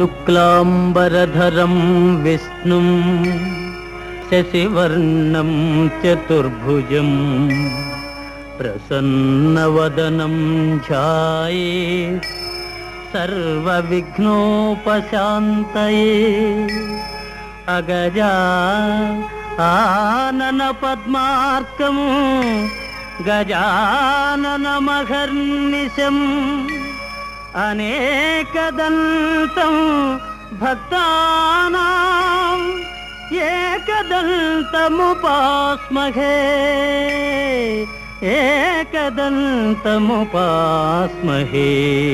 శుక్లాంబరధరం విష్ణుం శశివర్ణం చతుర్భుజం ప్రసన్నవదనం ఛాయే సర్వవిఘ్నోపశాంతయే అగజా ఆనన పద్మార్కము గజాననమహర్నిశం అనేకదంతం భక్తానాం ఏకదంతముపాస్మహే ఏకదంతముపాస్మహే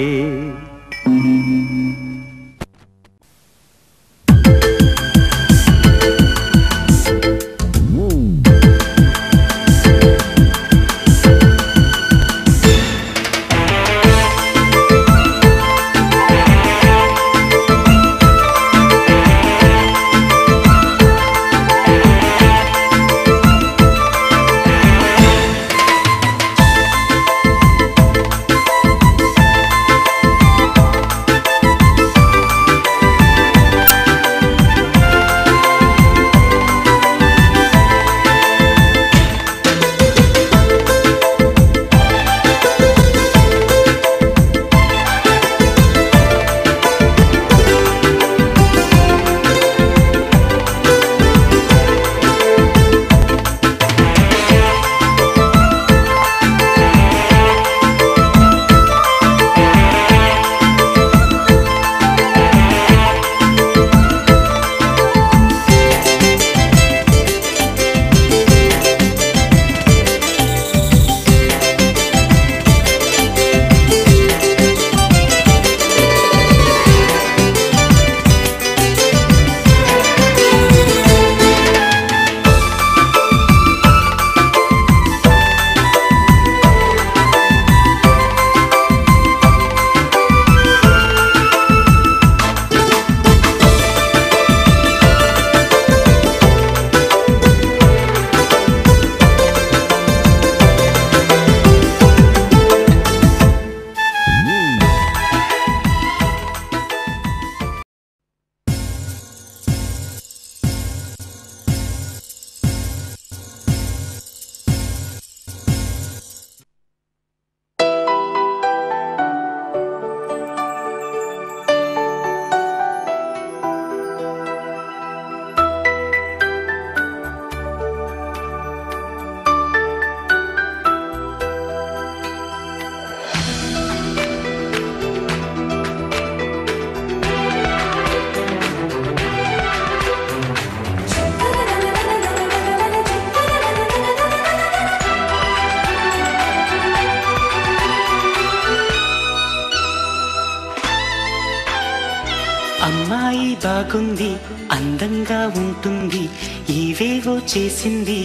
అమ్మాయి బాగుంది అందంగా ఉంటుంది ఏవేవో చేసింది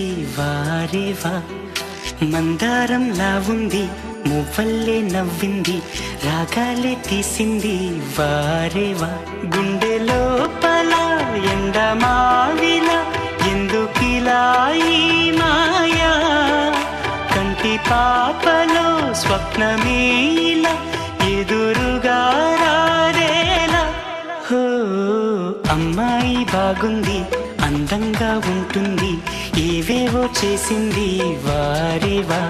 వారేవా మందారంలా ఉంది మువ్వల్లే నవ్వింది రాగాలే తీసింది వారేవా గుండె లోపల ఎండమావిలా ఎందుకిలా ఈ మాయా కంటి పాపలో స్వప్నమేలా ఎదురుగా రారేలా హో అమ్మాయి బాగుంది అందంగా ఉంటుంది ఏవేవో చేసింది వారేవా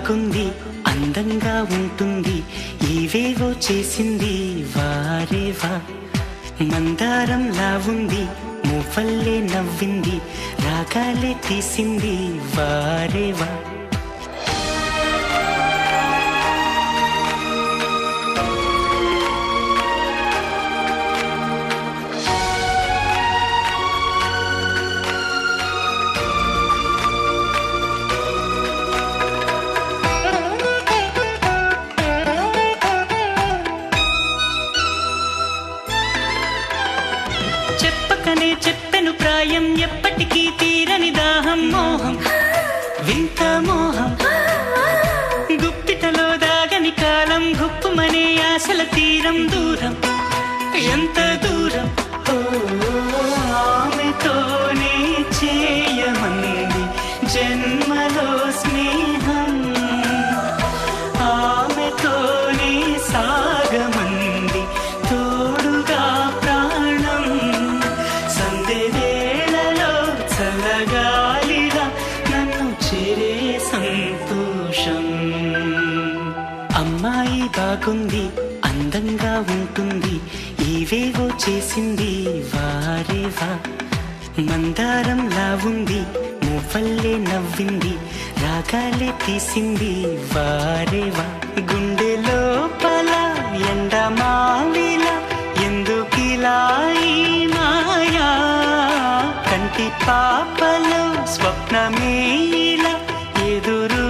బాగుంది అందంగా ఉంటుంది ఏవేవో చేసింది వారేవా మందారంలా ఉంది మువ్వల్లే నవ్వింది రాగాలే తీసింది వారేవా చెప్పకనే చెప్పెను ప్రాయం ఎప్పటికీ తీరని దాహం మోహం వింత మోహం గుప్పిటలో దాగని కాలం గుప్పుమనే ఆశల తీరం దూరం ఎంత దూరం ఓ, ఆమెతోనే చేయమంది జన్మలో స్నేహం ఆమెతోనే సాగమంది తోడుగా ప్రాణం సందె వేళలో చల్లగాలిగా నన్ను చేరే సంతోషం అమ్మాయి బాగుంది అందంగా ఉంటుంది ఏవేవో చేసింది వారేవా మందారంలా ఉంది మువ్వల్లే నవ్వింది రాగాలే తీసింది వారేవా గుండె లోపల ఎండమావిల ఎందుకిలా ఈ మాయా కంటి పాపలో స్వప్నమేలా ఎదురు